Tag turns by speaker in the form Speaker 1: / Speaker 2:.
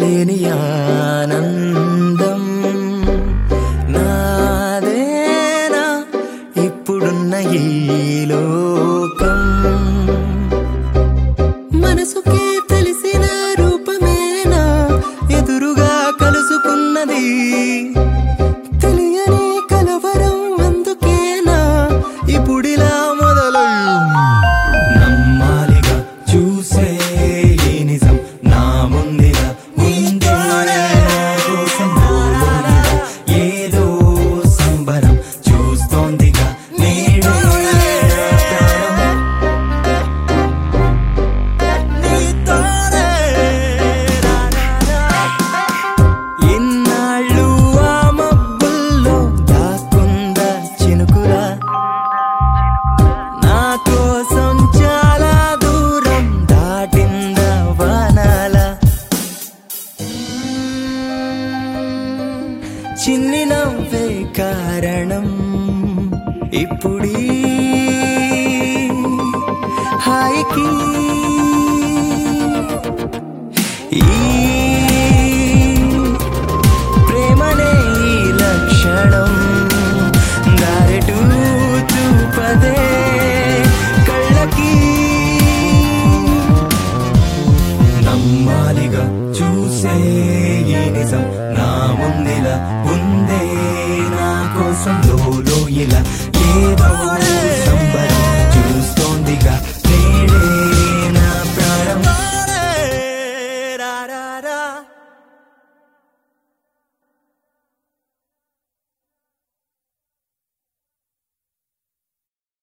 Speaker 1: లేని ఆనందం నాదేనా ఇప్పుడున్న ఈ లోకం మనసుకే తెలిసిన రూపమేనా ఎదురుగా కలుసుకున్నది తెలియని కలవరం అందుకేనా ఇప్పుడిలా మొదలయ్యింది నమ్మాలిగా చూసే ఈ నిజం నా ముందిగా ఉందే నా కోసం లోలోనిగా ఏదో సంబరం చూస్తోందిగా నేడే నా ప్రాణం నీతోనే నా నా నా. ఇన్నాళ్ళు ఆ మబ్బుల్లో దాక్కుందా చినుకురా నా కోసం చాలా దూరం దాటిందా వానాల చిన్ని నవ్వే కారణం ఇప్పుడీ హాయికి ఈ ప్రేమనే ఈ లక్షణం దారెటు చూపదే కళ్ళకి నమ్మాలిగా చూసే ఈ నిజం నా ముందిలా ఉందే నా కోసం లోలో ఇలా ఏదో